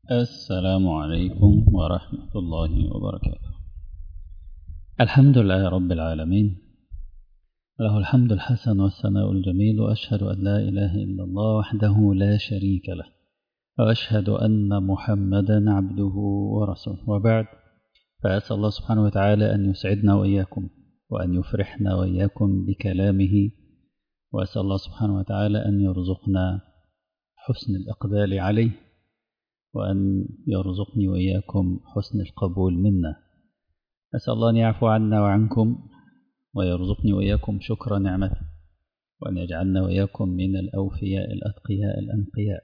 السلام عليكم ورحمة الله وبركاته الحمد لله رب العالمين له الحمد الحسن والثناء الجميل وأشهد أن لا إله إلا الله وحده لا شريك له وأشهد أن محمدا عبده ورسوله وبعد فأسأل الله سبحانه وتعالى أن يسعدنا وإياكم وأن يفرحنا وإياكم بكلامه وأسأل الله سبحانه وتعالى أن يرزقنا حسن الإقبال عليه وأن يرزقني وإياكم حسن القبول منا أسأل الله أن يعفو عنا وعنكم ويرزقني وإياكم شكر نعمته وأن يجعلنا وإياكم من الأوفياء الأتقياء الأنقياء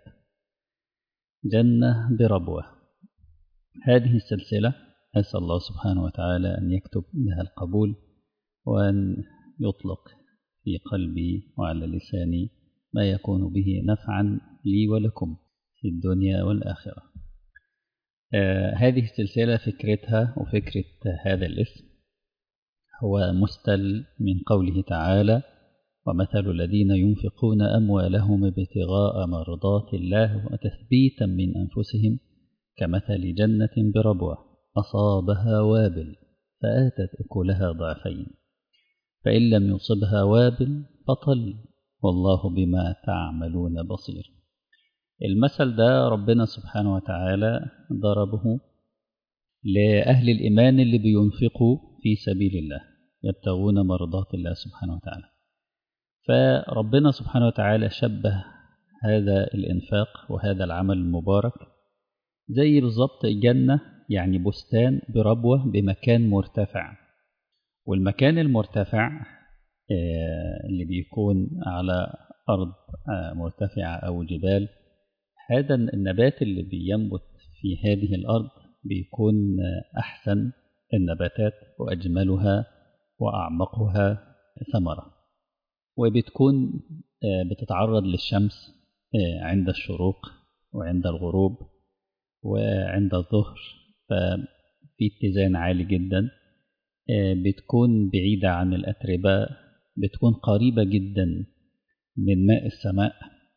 جنة بربوة هذه السلسلة أسأل الله سبحانه وتعالى أن يكتب لها القبول وأن يطلق في قلبي وعلى لساني ما يكون به نفعا لي ولكم في الدنيا والآخرة آه هذه السلسلة فكرتها وفكرة هذا الاسم هو مستل من قوله تعالى ومثل الذين ينفقون أموالهم ابتغاء مرضات الله وتثبيتا من أنفسهم كمثل جنة بربوة أصابها وابل فآتت أكلها ضعفين فإن لم يصبها وابل فطل والله بما تعملون بصير المثل ده ربنا سبحانه وتعالى ضربه لأهل الإيمان اللي بينفقوا في سبيل الله يبتغون مرضات الله سبحانه وتعالى فربنا سبحانه وتعالى شبه هذا الإنفاق وهذا العمل المبارك زي بالظبط جنة يعني بستان بربوة بمكان مرتفع والمكان المرتفع اللي بيكون على أرض مرتفعة أو جبال هذا النبات اللي بينبت في هذه الأرض بيكون أحسن النباتات وأجملها وأعمقها ثمرة وبتكون بتتعرض للشمس عند الشروق وعند الغروب وعند الظهر ففي اتزان عالي جدا بتكون بعيدة عن الأتربة بتكون قريبة جدا من ماء السماء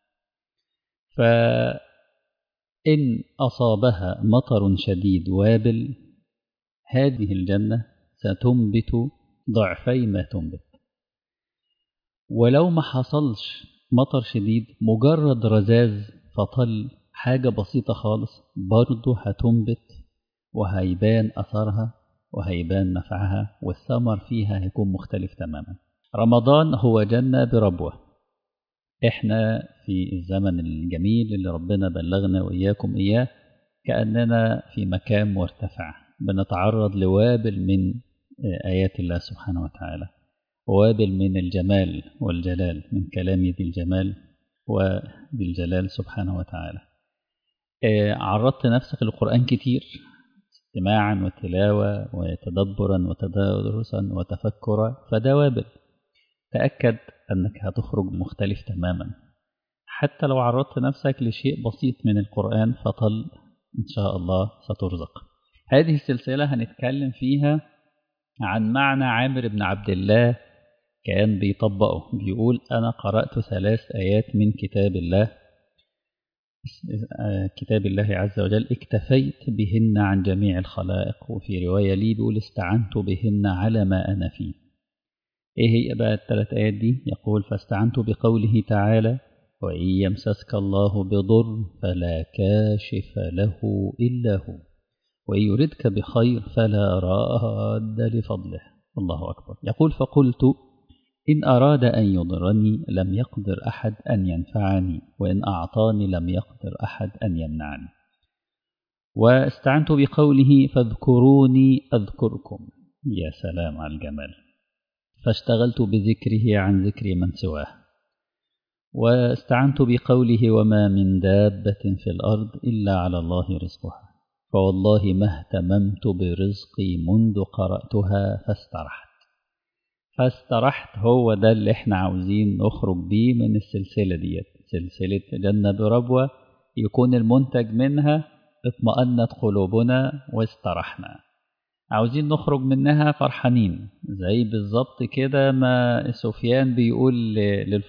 فإن أصابها مطر شديد وابل هذه الجنة ستنبت ضعفي ما تنبت ولو ما حصلش مطر شديد مجرد رذاذ فطل حاجة بسيطة خالص برضه هتنبت وهيبان أثرها وهيبان نفعها والثمر فيها هيكون مختلف تماما رمضان هو جنة بربوة احنا في الزمن الجميل اللي ربنا بلغنا وإياكم إياه كأننا في مكان مرتفع بنتعرض لوابل من آيات الله سبحانه وتعالى وابل من الجمال والجلال من كلام ذي الجمال وذي الجلال سبحانه وتعالى عرضت نفسك للقرآن كتير استماعا وتلاوة وتدبرا وتدرسا وتفكرا فده وابل تأكد أنك هتخرج مختلف تماما حتى لو عرضت نفسك لشيء بسيط من القرآن فطل إن شاء الله سترزق هذه السلسلة هنتكلم فيها عن معنى عامر بن عبد الله كان بيطبقه بيقول أنا قرأت ثلاث آيات من كتاب الله كتاب الله عز وجل اكتفيت بهن عن جميع الخلائق وفي رواية لي بيقول استعنت بهن على ما أنا فيه إيه هي بقى الثلاث آيات دي يقول فاستعنت بقوله تعالى وإن يمسسك الله بضر فلا كاشف له إلا هو وإن يردك بخير فلا راد لفضله الله أكبر يقول فقلت إن أراد أن يضرني لم يقدر أحد أن ينفعني وإن أعطاني لم يقدر أحد أن يمنعني واستعنت بقوله فاذكروني أذكركم يا سلام على الجمال فاشتغلت بذكره عن ذكر من سواه واستعنت بقوله وما من دابة في الأرض إلا على الله رزقها فوالله ما اهتممت برزقي منذ قرأتها فاسترحت فاسترحت هو ده اللي احنا عاوزين نخرج بيه من السلسلة ديت سلسلة جنة بربوة يكون المنتج منها اطمأنت قلوبنا واسترحنا عاوزين نخرج منها فرحانين زي بالظبط كده ما سفيان بيقول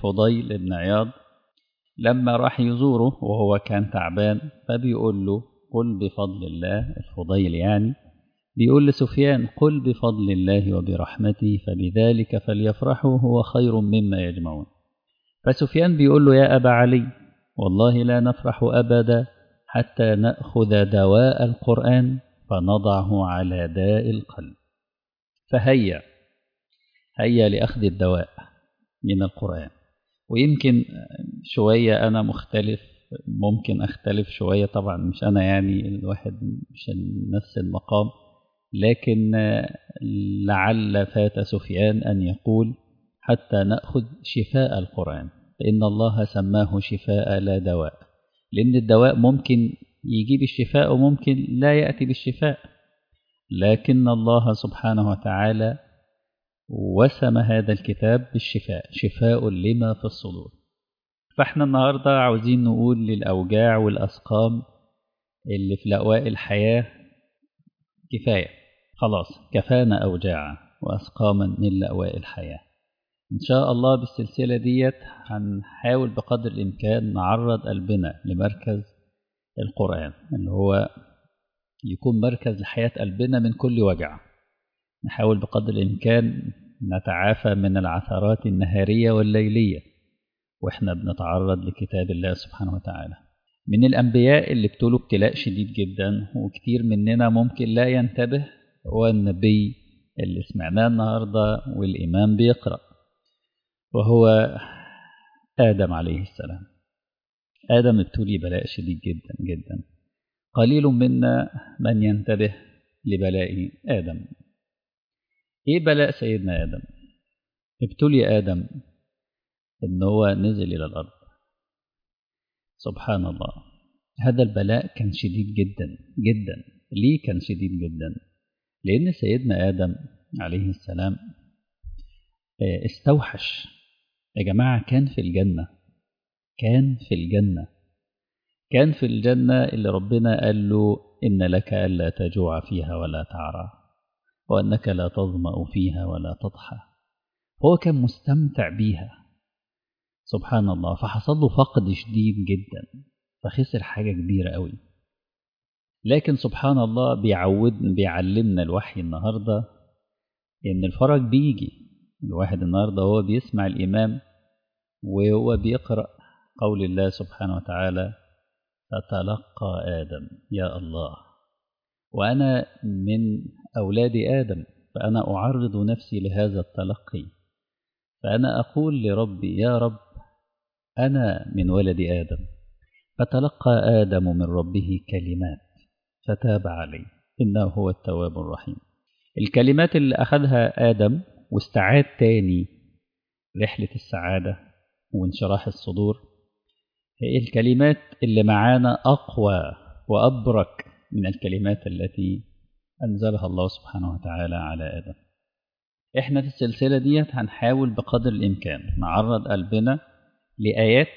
للفضيل بن عياض لما راح يزوره وهو كان تعبان فبيقول له قل بفضل الله الفضيل يعني بيقول لسفيان قل بفضل الله وبرحمته فبذلك فليفرحوا هو خير مما يجمعون فسفيان بيقول له يا أبا علي والله لا نفرح أبدا حتى نأخذ دواء القرآن فنضعه على داء القلب فهيا هيا لأخذ الدواء من القرآن ويمكن شوية أنا مختلف ممكن أختلف شوية طبعا مش أنا يعني الواحد مش نفس المقام لكن لعل فات سفيان أن يقول حتى نأخذ شفاء القرآن فإن الله سماه شفاء لا دواء لأن الدواء ممكن يجيب الشفاء وممكن لا يأتي بالشفاء لكن الله سبحانه وتعالى وسم هذا الكتاب بالشفاء شفاء لما في الصدور فاحنا النهاردة عاوزين نقول للأوجاع والأسقام اللي في لأواء الحياة كفاية خلاص كفانا أوجاعا وأسقاما من لأواء الحياة إن شاء الله بالسلسلة ديت هنحاول بقدر الإمكان نعرض قلبنا لمركز القرآن اللي هو يكون مركز لحياة قلبنا من كل وجع نحاول بقدر الإمكان نتعافى من العثرات النهارية والليلية وإحنا بنتعرض لكتاب الله سبحانه وتعالى من الأنبياء اللي ابتلوا ابتلاء شديد جدا وكتير مننا ممكن لا ينتبه هو النبي اللي سمعناه النهاردة والإمام بيقرأ وهو آدم عليه السلام آدم ابتلي بلاء شديد جدا جدا قليل منا من ينتبه لبلاء آدم إيه بلاء سيدنا آدم ابتلي آدم إن هو نزل إلى الأرض سبحان الله هذا البلاء كان شديد جدا جدا ليه كان شديد جدا لأن سيدنا آدم عليه السلام استوحش يا جماعة كان في الجنة كان في الجنة كان في الجنة اللي ربنا قال له إن لك ألا تجوع فيها ولا تعرى وأنك لا تظمأ فيها ولا تضحى هو كان مستمتع بيها سبحان الله فحصل له فقد شديد جدا فخسر حاجة كبيرة قوي لكن سبحان الله بيعود بيعلمنا الوحي النهاردة إن الفرج بيجي الواحد النهاردة هو بيسمع الإمام وهو بيقرأ قول الله سبحانه وتعالى فتلقى آدم يا الله وأنا من أولاد آدم فأنا أعرض نفسي لهذا التلقي فأنا أقول لربي يا رب أنا من ولد آدم فتلقى آدم من ربه كلمات فتاب عليه إنه هو التواب الرحيم الكلمات اللي أخذها آدم واستعاد تاني رحلة السعادة وانشراح الصدور هي الكلمات اللي معانا أقوى وأبرك من الكلمات التي أنزلها الله سبحانه وتعالى على آدم إحنا في السلسلة ديت هنحاول بقدر الإمكان نعرض قلبنا لآيات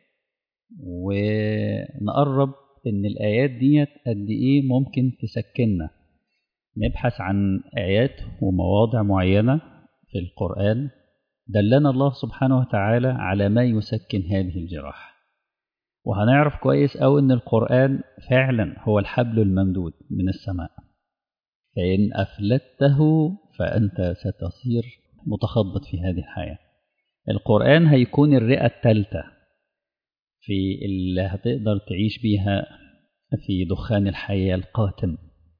ونقرب إن الآيات ديت قد إيه ممكن تسكننا نبحث عن آيات ومواضع معينة في القرآن دلنا الله سبحانه وتعالى على ما يسكن هذه الجراح وهنعرف كويس أو إن القرآن فعلا هو الحبل الممدود من السماء فإن أفلته فأنت ستصير متخبط في هذه الحياة القرآن هيكون الرئة الثالثة في اللي هتقدر تعيش بيها في دخان الحياة القاتم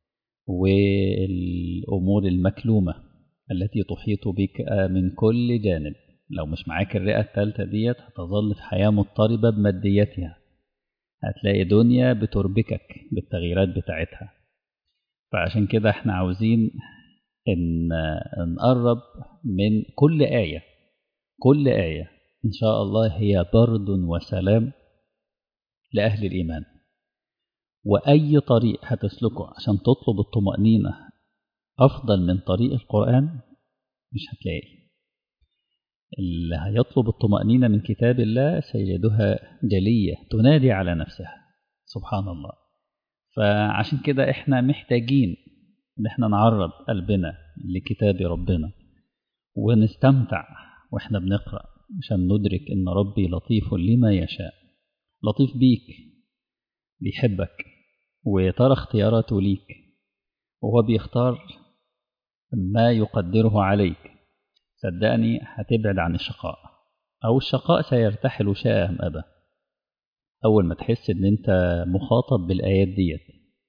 والأمور المكلومة التي تحيط بك من كل جانب لو مش معاك الرئة الثالثة ديت هتظل في حياة مضطربة بمادياتها هتلاقي دنيا بتربكك بالتغييرات بتاعتها فعشان كده احنا عاوزين ان نقرب من كل آية كل آية إن شاء الله هي برد وسلام لأهل الإيمان وأي طريق هتسلكه عشان تطلب الطمأنينة أفضل من طريق القرآن مش هتلاقي اللي هيطلب الطمأنينة من كتاب الله سيجدها جلية تنادي على نفسها سبحان الله فعشان كده احنا محتاجين ان احنا نعرض قلبنا لكتاب ربنا ونستمتع واحنا بنقرأ عشان ندرك ان ربي لطيف لما يشاء لطيف بيك بيحبك وترى اختياراته ليك وهو بيختار ما يقدره عليك صدقني هتبعد عن الشقاء أو الشقاء سيرتحل شاء أم أبى أول ما تحس إن أنت مخاطب بالآيات ديت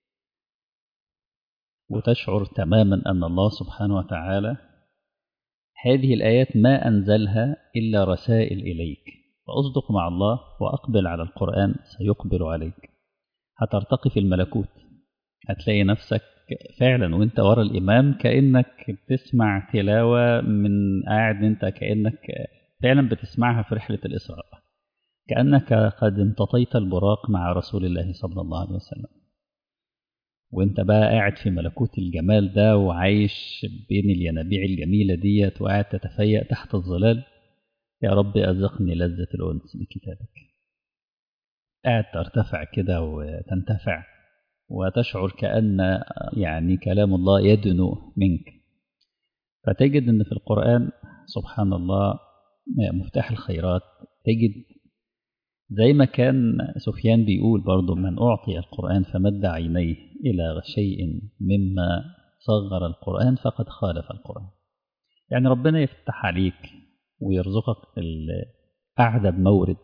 وتشعر تماما أن الله سبحانه وتعالى هذه الآيات ما أنزلها إلا رسائل إليك فأصدق مع الله وأقبل على القرآن سيقبل عليك هترتقي في الملكوت هتلاقي نفسك فعلا وانت ورا الإمام كأنك بتسمع تلاوة من قاعد انت كأنك فعلا بتسمعها في رحلة الإسراء كأنك قد امتطيت البراق مع رسول الله صلى الله عليه وسلم وانت بقى قاعد في ملكوت الجمال ده وعايش بين الينابيع الجميلة ديت وقاعد تتفيأ تحت الظلال يا رب أذقني لذة الأنس بكتابك قاعد ترتفع كده وتنتفع وتشعر كأن يعني كلام الله يدنو منك فتجد أن في القرآن سبحان الله مفتاح الخيرات تجد زي ما كان سفيان بيقول برضه من أعطي القرآن فمد عينيه إلى شيء مما صغر القرآن فقد خالف القرآن يعني ربنا يفتح عليك ويرزقك أعذب مورد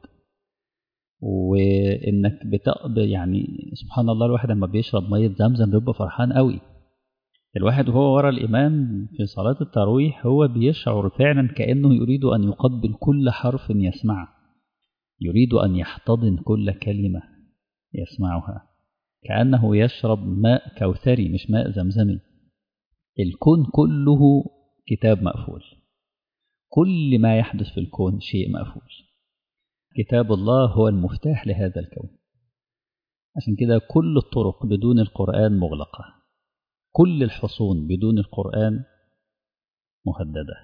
وإنك بتقب يعني سبحان الله الواحد لما بيشرب مية زمزم بيبقى فرحان قوي الواحد وهو ورا الإمام في صلاة التراويح هو بيشعر فعلا كأنه يريد أن يقبل كل حرف يسمعه يريد أن يحتضن كل كلمة يسمعها كأنه يشرب ماء كوثري مش ماء زمزمي الكون كله كتاب مقفول كل ما يحدث في الكون شيء مقفول كتاب الله هو المفتاح لهذا الكون عشان كده كل الطرق بدون القرآن مغلقة كل الحصون بدون القرآن مهددة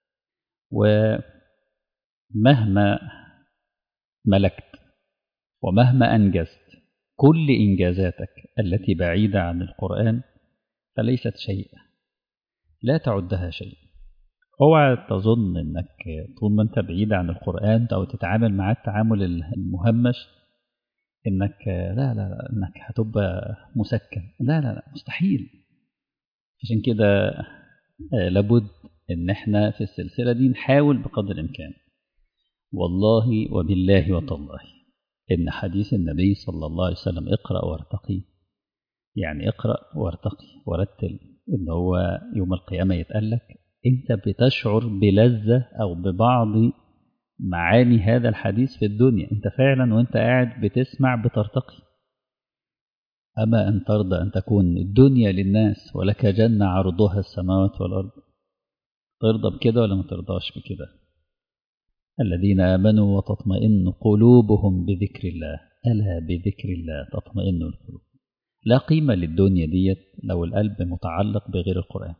ومهما ملكت ومهما أنجزت كل إنجازاتك التي بعيدة عن القرآن فليست شيء لا تعدها شيء اوعى تظن انك طول ما انت بعيد عن القرآن او تتعامل معاه التعامل المهمش انك لا لا لا انك هتبقى مسكن لا لا لا مستحيل عشان كده لابد ان احنا في السلسلة دي نحاول بقدر الامكان والله وبالله وتالله إن حديث النبي صلى الله عليه وسلم اقرأ وارتقي يعني اقرأ وارتقي ورتل إن هو يوم القيامة يتقال لك أنت بتشعر بلذة أو ببعض معاني هذا الحديث في الدنيا أنت فعلا وأنت قاعد بتسمع بترتقي أما أن ترضى أن تكون الدنيا للناس ولك جنة عرضها السماوات والأرض ترضى بكده ولا ما ترضاش بكده الذين آمنوا وتطمئن قلوبهم بذكر الله ألا بذكر الله تطمئن القلوب لا قيمة للدنيا ديت لو القلب متعلق بغير القرآن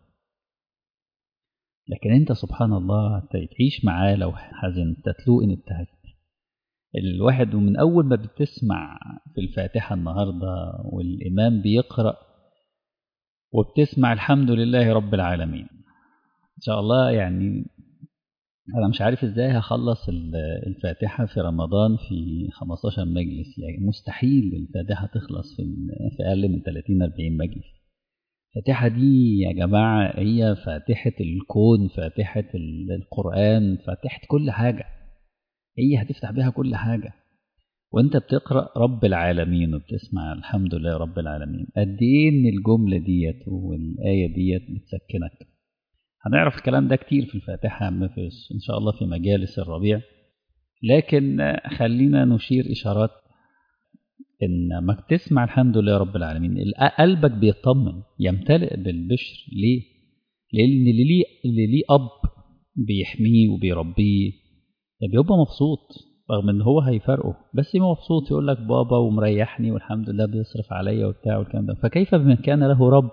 لكن أنت سبحان الله تعيش معاه لو حزن تتلو إن ابتهجت الواحد ومن أول ما بتسمع في الفاتحة النهاردة والإمام بيقرأ وبتسمع الحمد لله رب العالمين إن شاء الله يعني أنا مش عارف إزاي هخلص الفاتحة في رمضان في 15 مجلس يعني مستحيل الفاتحة تخلص في في أقل من 30 40 مجلس الفاتحة دي يا جماعة هي فاتحة الكون فاتحة القرآن فاتحة كل حاجة هي هتفتح بيها كل حاجة وانت بتقرأ رب العالمين وبتسمع الحمد لله رب العالمين قد ايه ان الجملة ديت والآية ديت بتسكنك هنعرف الكلام ده كتير في الفاتحة إن شاء الله في مجالس الربيع لكن خلينا نشير إشارات إن ما تسمع الحمد لله رب العالمين قلبك بيطمن يمتلئ بالبشر ليه؟ لأن اللي ليه, اللي ليه أب بيحميه وبيربيه بيبقى مبسوط رغم ان هو هيفرقه بس مبسوط يقول لك بابا ومريحني والحمد لله بيصرف عليا وبتاع والكلام ده فكيف بمن كان له رب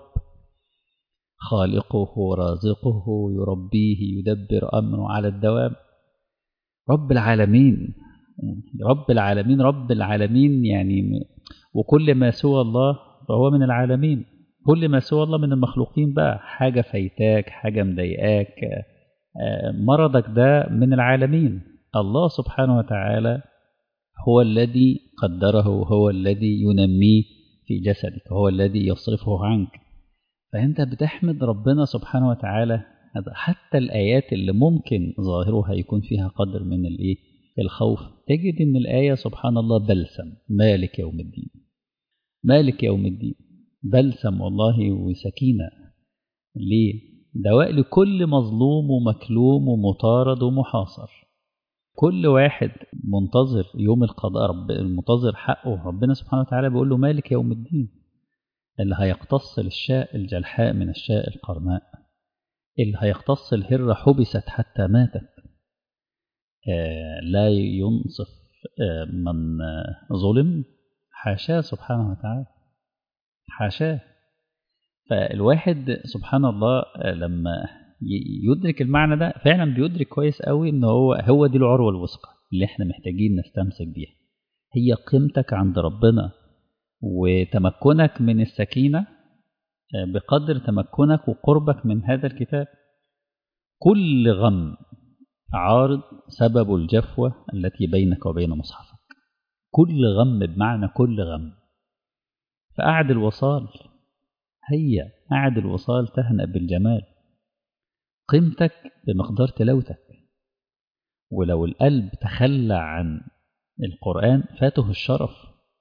خالقه رازقه يربيه يدبر أمره على الدوام رب العالمين رب العالمين رب العالمين يعني وكل ما سوى الله فهو من العالمين كل ما سوى الله من المخلوقين بقى حاجة فايتاك حاجة مضايقاك مرضك ده من العالمين الله سبحانه وتعالى هو الذي قدره وهو الذي ينميه في جسدك هو الذي يصرفه عنك فأنت بتحمد ربنا سبحانه وتعالى حتى الآيات اللي ممكن ظاهرها يكون فيها قدر من الإيه الخوف تجد إن الآية سبحان الله بلسم مالك يوم الدين مالك يوم الدين بلسم والله وسكينة ليه دواء لكل مظلوم ومكلوم ومطارد ومحاصر كل واحد منتظر يوم القضاء رب منتظر حقه ربنا سبحانه وتعالى بيقول له مالك يوم الدين اللي هيقتص للشاء الجلحاء من الشاء القرناء اللي هيقتص الهرة حبست حتى ماتت آه لا ينصف آه من آه ظلم حاشاه سبحانه وتعالى حاشاه فالواحد سبحان الله لما يدرك المعنى ده فعلا بيدرك كويس قوي ان هو هو دي العروه الوثقى اللي احنا محتاجين نستمسك بيها هي قيمتك عند ربنا وتمكنك من السكينه بقدر تمكنك وقربك من هذا الكتاب كل غم عارض سبب الجفوه التي بينك وبين مصحفك كل غم بمعنى كل غم فأعد الوصال هيا أعد الوصال تهنأ بالجمال قيمتك بمقدار تلاوتك ولو القلب تخلى عن القرآن فاته الشرف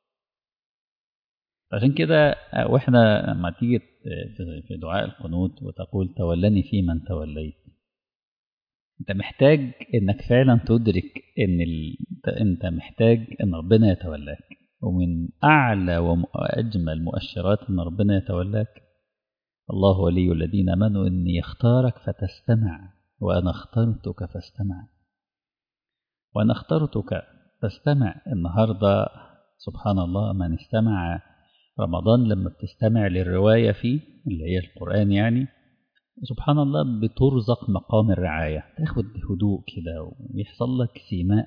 عشان كده واحنا لما تيجي في دعاء القنوت وتقول تولني في من توليت انت محتاج انك فعلا تدرك ان ال... انت محتاج ان ربنا يتولاك ومن اعلى واجمل مؤشرات ان ربنا يتولاك الله ولي الذين امنوا اني يختارك فتستمع وانا اخترتك فاستمع وانا اخترتك فاستمع النهارده سبحان الله من استمع رمضان لما بتستمع للروايه فيه اللي هي القران يعني سبحان الله بترزق مقام الرعاية تاخد هدوء كده ويحصل لك سيماء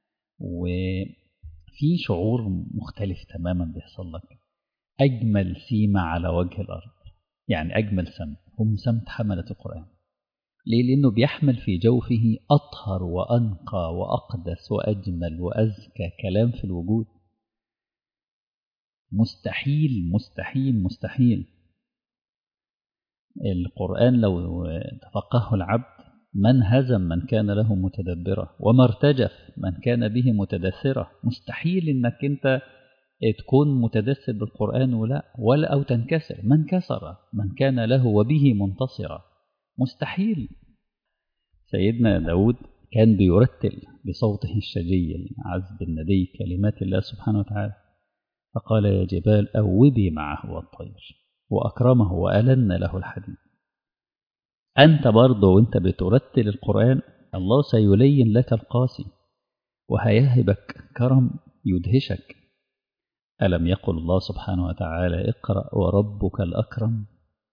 وفي شعور مختلف تماما بيحصل لك أجمل سيمة على وجه الأرض يعني أجمل سمت هم سمت حملة القرآن ليه؟ لأنه بيحمل في جوفه أطهر وأنقى وأقدس وأجمل وأزكى كلام في الوجود مستحيل مستحيل مستحيل القرآن لو تفقهه العبد من هزم من كان له متدبرة وما ارتجف من كان به متدثرة مستحيل انك انت تكون متدثر بالقرآن ولا ولا أو تنكسر من كسر من كان له وبه منتصرا مستحيل سيدنا داود كان بيرتل بصوته الشجي العذب الندي كلمات الله سبحانه وتعالى فقال يا جبال أوبي معه والطير وأكرمه وألن له الحديد أنت برضه وأنت بترتل القرآن الله سيلين لك القاسي وهيهبك كرم يدهشك ألم يقل الله سبحانه وتعالى اقرأ وربك الأكرم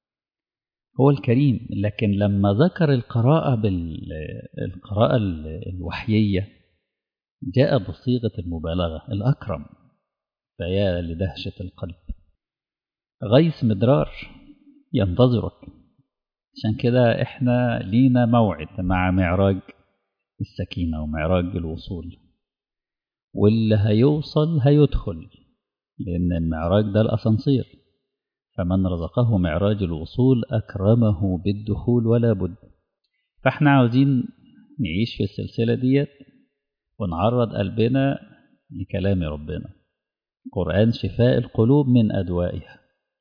هو الكريم لكن لما ذكر القراءة بالقراءة الوحيية جاء بصيغة المبالغة الأكرم فيا لدهشة القلب غيث مدرار ينتظرك عشان كده احنا لينا موعد مع معراج السكينة ومعراج الوصول واللي هيوصل هيدخل لأن المعراج ده الأسانسير فمن رزقه معراج الوصول أكرمه بالدخول ولا بد فاحنا عاوزين نعيش في السلسلة ديت ونعرض قلبنا لكلام ربنا قرآن شفاء القلوب من أدوائها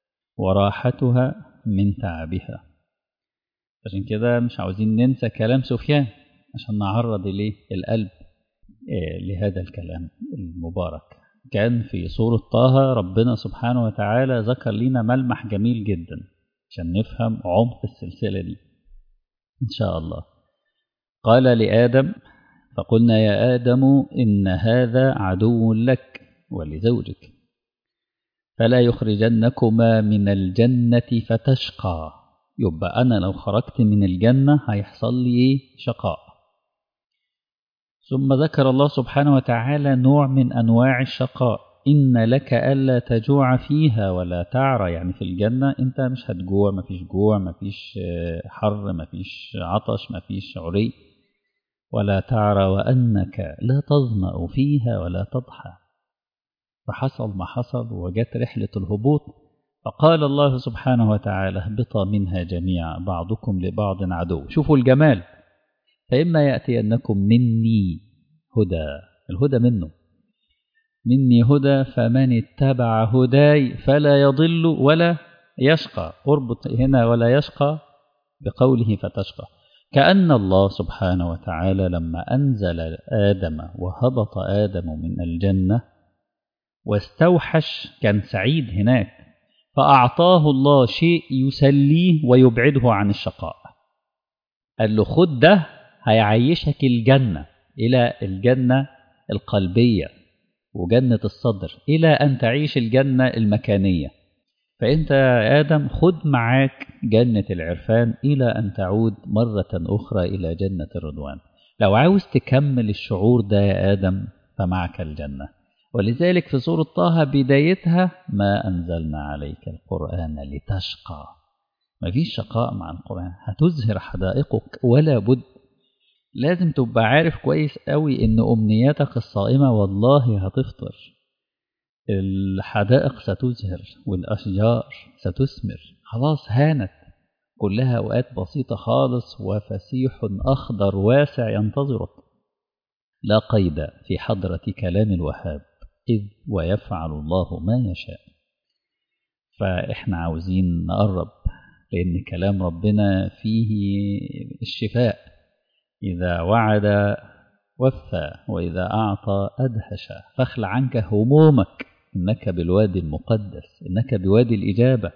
وراحتها من تعبها عشان كده مش عاوزين ننسى كلام سفيان عشان نعرض إليه القلب لهذا الكلام المبارك كان في سورة طه ربنا سبحانه وتعالى ذكر لنا ملمح جميل جدا عشان نفهم عمق السلسلة دي إن شاء الله قال لآدم فقلنا يا آدم إن هذا عدو لك ولزوجك فلا يخرجنكما من الجنة فتشقى يبقى أنا لو خرجت من الجنة هيحصل لي إيه شقاء ثم ذكر الله سبحانه وتعالى نوع من أنواع الشقاء إن لك ألا تجوع فيها ولا تعرى يعني في الجنة أنت مش هتجوع مفيش جوع مفيش حر مفيش عطش مفيش عري ولا تعرى وأنك لا تظمأ فيها ولا تضحى فحصل ما حصل وجت رحلة الهبوط فقال الله سبحانه وتعالى اهبطا منها جميعا بعضكم لبعض عدو شوفوا الجمال فإما يأتينكم مني هدى الهدى منه مني هدى فمن اتبع هداي فلا يضل ولا يشقى اربط هنا ولا يشقى بقوله فتشقى كأن الله سبحانه وتعالى لما أنزل آدم وهبط آدم من الجنة واستوحش كان سعيد هناك فأعطاه الله شيء يسليه ويبعده عن الشقاء قال له خد ده هيعيشك الجنة إلى الجنة القلبية وجنة الصدر إلى أن تعيش الجنة المكانية فأنت يا آدم خد معاك جنة العرفان إلى أن تعود مرة أخرى إلى جنة الرضوان لو عاوز تكمل الشعور ده يا آدم فمعك الجنة ولذلك في سورة طه بدايتها ما أنزلنا عليك القرآن لتشقى ما فيش شقاء مع القرآن هتزهر حدائقك ولا بد لازم تبقى عارف كويس قوي ان امنياتك الصائمة والله هتفطر الحدائق ستزهر والاشجار ستثمر خلاص هانت كلها اوقات بسيطة خالص وفسيح اخضر واسع ينتظرك لا قيد في حضرة كلام الوهاب إذ ويفعل الله ما يشاء فإحنا عاوزين نقرب لأن كلام ربنا فيه الشفاء إذا وعد وفى وإذا أعطى أدهش فاخلع عنك همومك إنك بالوادي المقدس إنك بوادي الإجابة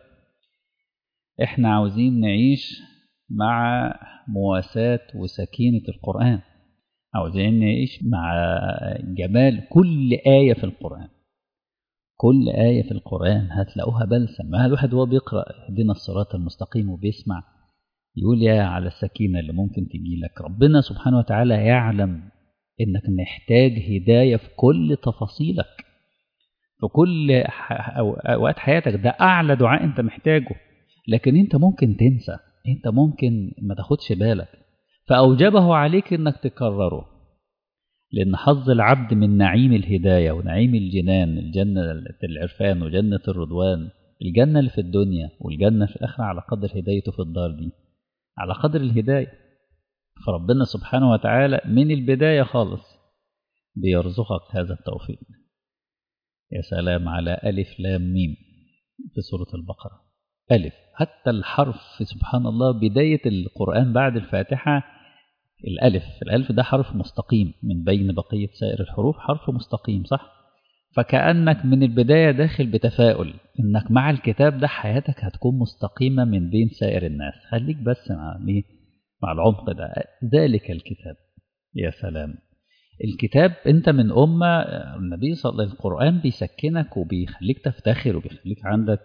إحنا عاوزين نعيش مع مواساة وسكينة القرآن عاوزين نعيش مع جمال كل آية في القرآن كل آية في القرآن هتلاقوها بلسم ما الواحد وهو بيقرأ اهدنا الصراط المستقيم وبيسمع يقول يا على السكينة اللي ممكن تجي لك ربنا سبحانه وتعالى يعلم انك محتاج هداية في كل تفاصيلك في كل اوقات حياتك ده اعلى دعاء انت محتاجه لكن انت ممكن تنسى انت ممكن ما تاخدش بالك فاوجبه عليك انك تكرره لان حظ العبد من نعيم الهداية ونعيم الجنان الجنة العرفان وجنة الرضوان الجنة اللي في الدنيا والجنة في الآخرة على قدر هدايته في الدار دي على قدر الهداية فربنا سبحانه وتعالى من البداية خالص بيرزقك هذا التوفيق يا سلام على ألف لام ميم في سورة البقرة ألف حتى الحرف سبحان الله بداية القرآن بعد الفاتحة الألف الألف ده حرف مستقيم من بين بقية سائر الحروف حرف مستقيم صح فكأنك من البداية داخل بتفاؤل إنك مع الكتاب ده حياتك هتكون مستقيمة من بين سائر الناس خليك بس مع مع العمق ده ذلك الكتاب يا سلام الكتاب انت من أمة النبي صلى الله عليه وسلم القرآن بيسكنك وبيخليك تفتخر وبيخليك عندك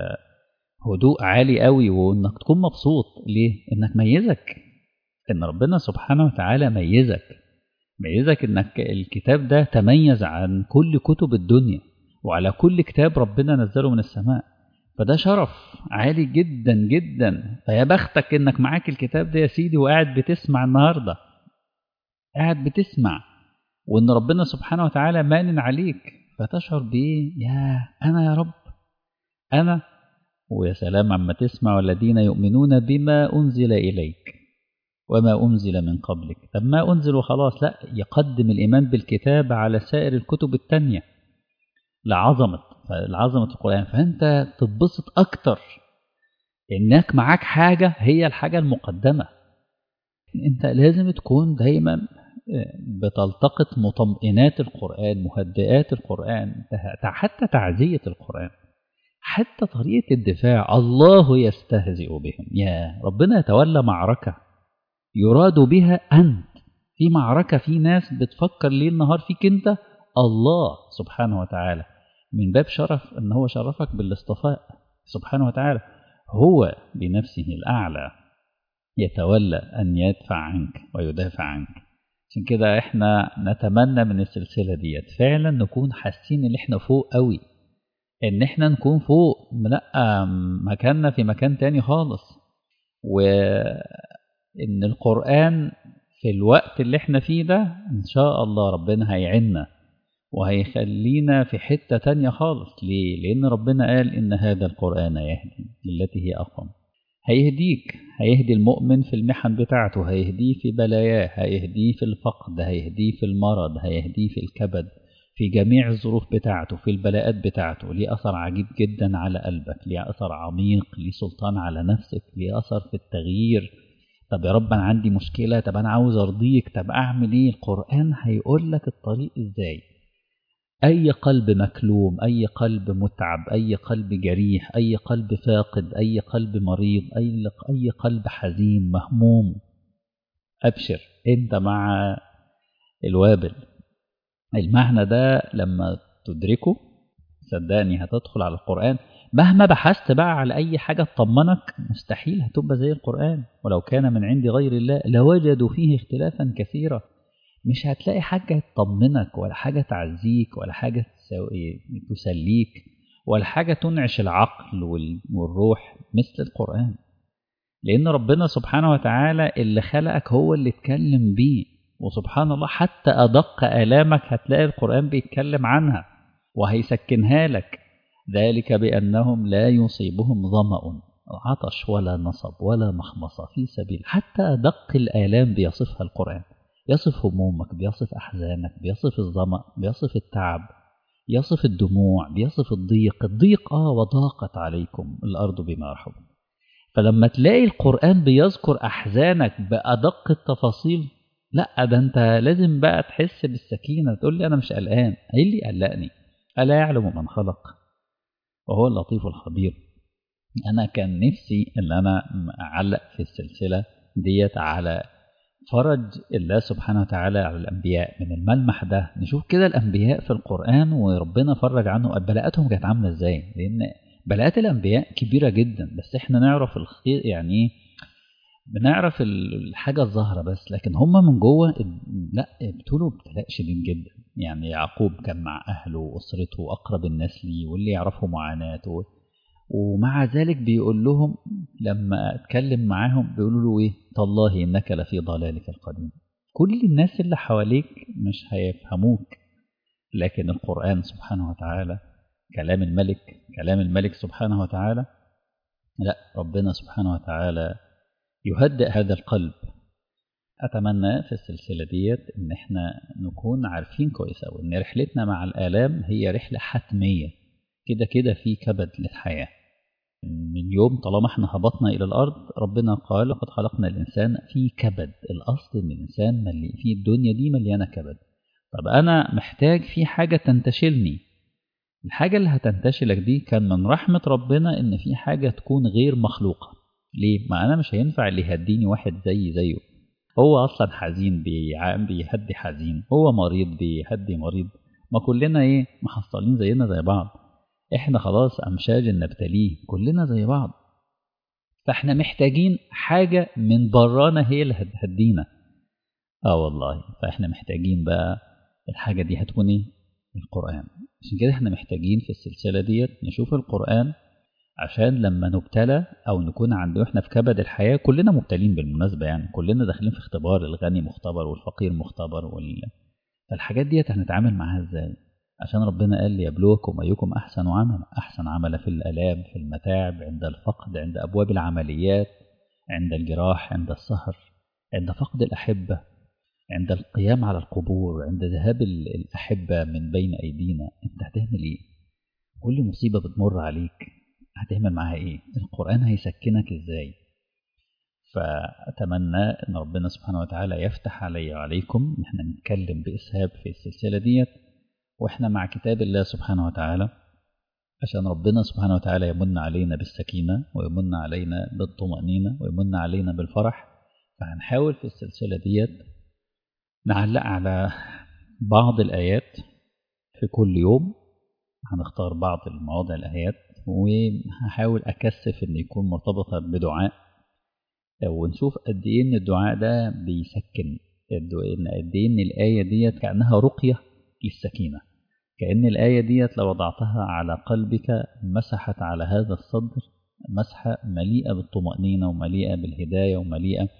هدوء عالي قوي وانك تكون مبسوط ليه انك ميزك ان ربنا سبحانه وتعالى ميزك ميزك انك الكتاب ده تميز عن كل كتب الدنيا وعلى كل كتاب ربنا نزله من السماء فده شرف عالي جدا جدا فيا بختك انك معاك الكتاب ده يا سيدي وقاعد بتسمع النهارده قاعد بتسمع وان ربنا سبحانه وتعالى مانن عليك فتشعر بايه يا انا يا رب انا ويا سلام عما تسمع والذين يؤمنون بما انزل اليك وما أنزل من قبلك طب ما أنزل وخلاص لا يقدم الإيمان بالكتاب على سائر الكتب التانية لعظمة لعظمة القرآن فأنت تتبسط أكتر إنك معاك حاجة هي الحاجة المقدمة أنت لازم تكون دايما بتلتقط مطمئنات القرآن مهدئات القرآن حتى تعزية القرآن حتى طريقة الدفاع الله يستهزئ بهم يا ربنا يتولى معركة يراد بها أنت في معركة في ناس بتفكر ليل نهار فيك أنت الله سبحانه وتعالى من باب شرف أن هو شرفك بالاصطفاء سبحانه وتعالى هو بنفسه الأعلى يتولى أن يدفع عنك ويدافع عنك عشان كده احنا نتمنى من السلسلة ديت فعلا نكون حاسين ان احنا فوق قوي ان احنا نكون فوق لا مكاننا في مكان تاني خالص و ان القرآن في الوقت اللي احنا فيه ده ان شاء الله ربنا هيعنا وهيخلينا في حتة تانية خالص ليه؟ لأن ربنا قال إن هذا القرآن يهدي للتي هي أقوم هيهديك هيهدي المؤمن في المحن بتاعته هيهديه في بلاياه هيهديه في الفقد هيهديه في المرض هيهديه في الكبد في جميع الظروف بتاعته في البلاءات بتاعته ليه أثر عجيب جدا على قلبك ليه أثر عميق ليه سلطان على نفسك ليه أثر في التغيير طب يا رب أنا عندي مشكلة طب أنا عاوز أرضيك طب أعمل إيه القرآن هيقول لك الطريق إزاي أي قلب مكلوم أي قلب متعب أي قلب جريح أي قلب فاقد أي قلب مريض أي أي قلب حزين مهموم أبشر أنت مع الوابل المعنى ده لما تدركه صدقني هتدخل على القرآن مهما بحثت بقى على أي حاجة تطمنك مستحيل هتبقى زي القرآن ولو كان من عند غير الله لوجدوا فيه اختلافا كثيرا مش هتلاقي حاجة تطمنك ولا حاجة تعزيك ولا حاجة تسليك ولا حاجة تنعش العقل والروح مثل القرآن لأن ربنا سبحانه وتعالى اللي خلقك هو اللي اتكلم بيه وسبحان الله حتى أدق آلامك هتلاقي القرآن بيتكلم عنها وهيسكنها لك ذلك بأنهم لا يصيبهم ظمأ عطش ولا نصب ولا مخمصة في سبيل حتى أدق الآلام بيصفها القرآن يصف همومك بيصف أحزانك بيصف الظمأ بيصف التعب يصف الدموع بيصف الضيق الضيق آه وضاقت عليكم الأرض بما رحبت فلما تلاقي القرآن بيذكر أحزانك بأدق التفاصيل لا ده انت لازم بقى تحس بالسكينة تقول لي أنا مش قلقان ايه اللي قلقني ألا يعلم من خلق وهو اللطيف الخبير أنا كان نفسي إن أنا أعلق في السلسلة ديت على فرج الله سبحانه وتعالى على الأنبياء من الملمح ده نشوف كده الأنبياء في القرآن وربنا فرج عنه بلاءاتهم كانت عاملة إزاي لأن بلاءات الأنبياء كبيرة جدا بس إحنا نعرف الخير يعني إيه بنعرف الحاجة الظاهرة بس لكن هم من جوه لا ابتلوا ابتلاء شديد جدا يعني يعقوب كان مع أهله وأسرته وأقرب الناس ليه واللي يعرفوا معاناته ومع ذلك بيقول لهم لما اتكلم معاهم بيقولوا له ايه تالله انك لفي ضلالك القديم كل الناس اللي حواليك مش هيفهموك لكن القرآن سبحانه وتعالى كلام الملك كلام الملك سبحانه وتعالى لا ربنا سبحانه وتعالى يهدئ هذا القلب أتمنى في السلسلة ديت إن إحنا نكون عارفين كويس أوي إن رحلتنا مع الآلام هي رحلة حتمية كده كده في كبد للحياة من يوم طالما احنا هبطنا إلى الأرض ربنا قال لقد خلقنا الإنسان في كبد الأصل إن الإنسان ملي في الدنيا دي مليانة كبد طب أنا محتاج في حاجة تنتشلني الحاجة اللي هتنتشلك دي كان من رحمة ربنا إن في حاجة تكون غير مخلوقة ليه؟ ما أنا مش هينفع اللي يهديني واحد زي زيه هو أصلا حزين بيهدي حزين هو مريض بيهدي مريض ما كلنا إيه محصلين زينا زي بعض إحنا خلاص أمشاج نبتليه كلنا زي بعض فإحنا محتاجين حاجة من برانا هي اللي هتهدينا آه والله فإحنا محتاجين بقى الحاجة دي هتكون إيه؟ القرآن عشان كده إحنا محتاجين في السلسلة ديت نشوف القرآن عشان لما نبتلى او نكون عند احنا في كبد الحياه كلنا مبتلين بالمناسبه يعني كلنا داخلين في اختبار الغني مختبر والفقير مختبر وال... فالحاجات ديت هنتعامل معاها ازاي عشان ربنا قال ليبلوكم ايكم احسن عملا احسن عملا في الالام في المتاعب عند الفقد عند ابواب العمليات عند الجراح عند السهر عند فقد الاحبه عند القيام على القبور عند ذهاب الاحبه من بين ايدينا انت هتعمل ايه كل مصيبه بتمر عليك هتعمل معاها ايه القرآن هيسكنك ازاي فأتمنى أن ربنا سبحانه وتعالى يفتح علي وعليكم إن احنا نتكلم بإسهاب في السلسلة ديت وإحنا مع كتاب الله سبحانه وتعالى عشان ربنا سبحانه وتعالى يمن علينا بالسكينة ويمن علينا بالطمأنينة ويمن علينا بالفرح فهنحاول في السلسلة ديت نعلق على بعض الآيات في كل يوم هنختار بعض المواضع الآيات وهحاول أكثف إن يكون مرتبطة بدعاء ونشوف قد إيه إن الدعاء ده بيسكن قد إيه إن الآية ديت كأنها رقية للسكينة كأن الآية ديت لو وضعتها على قلبك مسحت على هذا الصدر مسحة مليئة بالطمأنينة ومليئة بالهداية ومليئة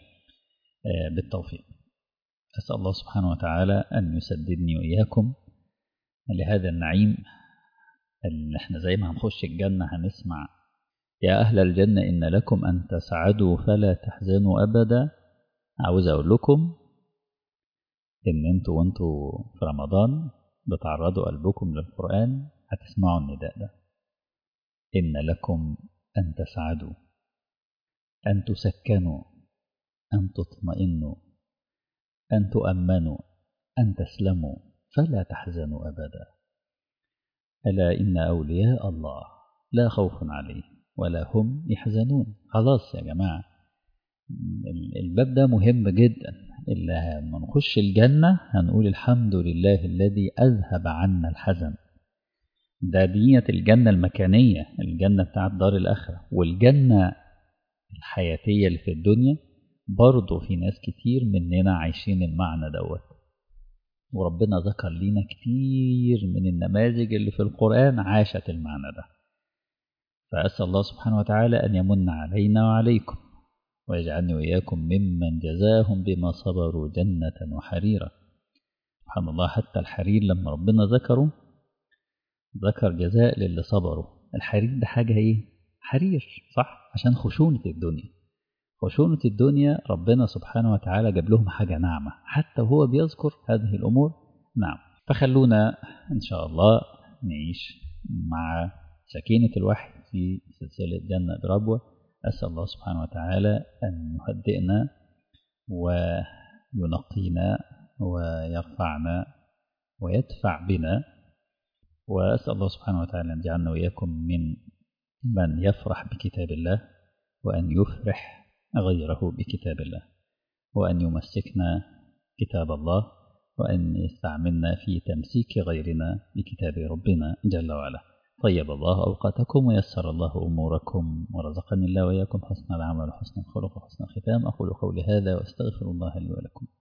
بالتوفيق أسأل الله سبحانه وتعالى أن يسددني وإياكم لهذا النعيم اللي احنا زي ما هنخش الجنة هنسمع يا أهل الجنة إن لكم أن تسعدوا فلا تحزنوا أبدا عاوز أقول لكم إن أنتوا وأنتوا في رمضان بتعرضوا قلبكم للقرآن هتسمعوا النداء ده إن لكم أن تسعدوا أن تسكنوا أن تطمئنوا أن تؤمنوا أن تسلموا فلا تحزنوا أبدا ألا إن أولياء الله لا خوف عليهم ولا هم يحزنون خلاص يا جماعة الباب ده مهم جدا اللي لما نخش الجنة هنقول الحمد لله الذي أذهب عنا الحزن ده دينة الجنة المكانية الجنة بتاعت دار الآخرة والجنة الحياتية اللي في الدنيا برضه في ناس كتير مننا عايشين المعنى دوت وربنا ذكر لنا كتير من النماذج اللي في القرآن عاشت المعنى ده فأسأل الله سبحانه وتعالى أن يمن علينا وعليكم ويجعلني وإياكم ممن جزاهم بما صبروا جنة وحريرا سبحان الله حتى الحرير لما ربنا ذكره ذكر جزاء للي صبروا الحرير ده حاجة ايه حرير صح عشان خشونة الدنيا خشونة الدنيا ربنا سبحانه وتعالى جاب لهم حاجة نعمة حتى وهو بيذكر هذه الأمور نعم فخلونا إن شاء الله نعيش مع سكينة الوحي في سلسلة جنة بربوة أسأل الله سبحانه وتعالى أن يهدئنا وينقينا ويرفعنا ويدفع بنا وأسأل الله سبحانه وتعالى أن يجعلنا وإياكم من من يفرح بكتاب الله وأن يفرح غيره بكتاب الله وأن يمسكنا كتاب الله وأن يستعملنا في تمسيك غيرنا بكتاب ربنا جل وعلا طيب الله أوقاتكم ويسر الله أموركم ورزقني الله وإياكم حسن العمل وحسن الخلق وحسن الختام أقول قولي هذا وأستغفر الله لي ولكم